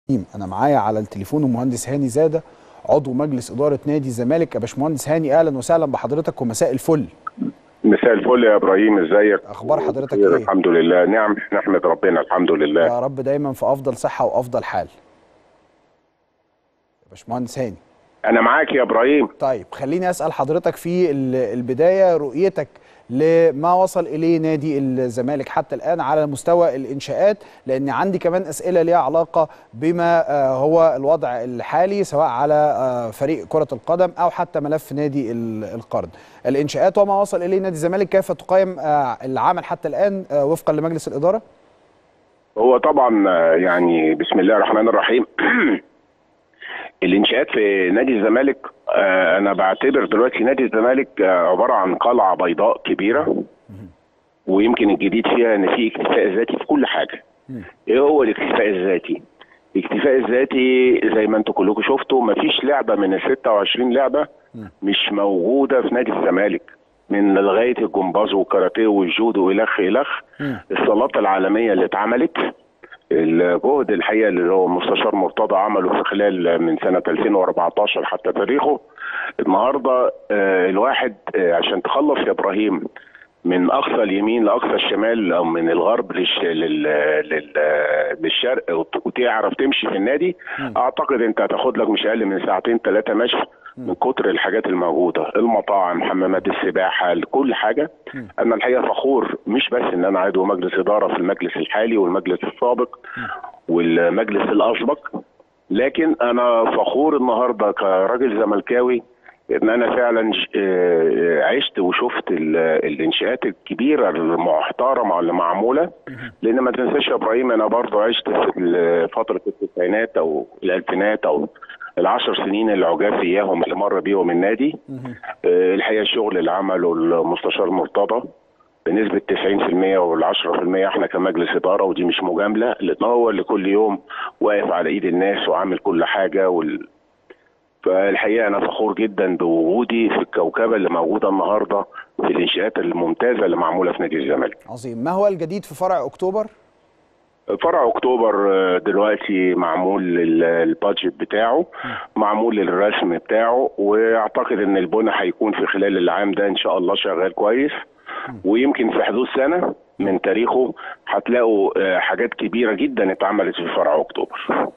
انا معايا على التليفون المهندس هاني زاده عضو مجلس اداره نادي الزمالك يا باشمهندس هاني اهلا وسهلا بحضرتك ومساء الفل مساء الفل يا ابراهيم ازيك اخبار حضرتك خير، ايه الحمد لله نعم نحمد ربنا الحمد لله يا رب دايما في افضل صحه وافضل حال يا باشمهندس هاني انا معاك يا ابراهيم طيب خليني اسال حضرتك في ال- البدايه رؤيتك لما وصل اليه نادي الزمالك حتى الان على مستوى الانشاءات لان عندي كمان اسئله ليها علاقه بما آه، هو الوضع الحالي سواء على آه، فريق كره القدم او حتى ملف نادي ال- القرن الانشاءات وما وصل اليه نادي الزمالك كيف تقيم آه، العمل حتى الان آه، وفقا لمجلس الاداره هو طبعا آه، يعني بسم الله الرحمن الرحيم الانشاءات في نادي الزمالك آه، انا بعتبر دلوقتي نادي الزمالك آه، عباره عن قلعه بيضاء كبيره ويمكن الجديد فيها ان في اكتفاء ذاتي في كل حاجه ايه هو الاكتفاء الذاتي الاكتفاء الذاتي زي ما انتم كلكم شفتوا مفيش لعبه من ال 26 لعبه مش موجوده في نادي الزمالك من لغايه الجمباز والكاراتيه والجودو الخ الخ الصالات العالميه اللي اتعملت الجهد الحقيقه اللي هو المستشار مرتضى عمله في خلال من سنه 2014 حتى تاريخه النهارده آه، الواحد آه، عشان تخلص يا ابراهيم من اقصى اليمين لاقصى الشمال او من الغرب للش... لل... لل... للشرق وت- وتعرف تمشي في النادي اعتقد انت هتاخد لك مش اقل من ساعتين ثلاثه مشي من كتر الحاجات الموجوده المطاعم حمامات السباحه كل حاجه انا الحقيقه فخور مش بس ان انا عضو مجلس اداره في المجلس الحالي والمجلس السابق والمجلس الاسبق لكن انا فخور النهارده كراجل زملكاوي ان انا فعلا ج- آه، عشت وشفت ال- الانشاءات الكبيره المحترمه اللي معموله لان ما تنساش يا ابراهيم انا برضو عشت في ال- فتره التسعينات او الالفينات او العشر سنين اللي عجاف اياهم اللي مر بيهم النادي آه، الحقيقه الشغل اللي عمله المستشار مرتضى بنسبه 90% وال 10% احنا كمجلس اداره ودي مش مجامله لان هو اللي كل يوم واقف على ايد الناس وعامل كل حاجه وال... فالحقيقه انا فخور جدا بوجودي في الكوكبه اللي موجوده النهارده في الانشاءات الممتازه اللي معموله في نادي الزمالك. عظيم ما هو الجديد في فرع اكتوبر فرع اكتوبر آه، دلوقتي معمول ال- البادجت بتاعه معمول الرسم بتاعه واعتقد ان البنى هيكون في خلال العام ده ان شاء الله شغال كويس ويمكن في حدود سنه من تاريخه هتلاقوا آه، حاجات كبيره جدا اتعملت في فرع اكتوبر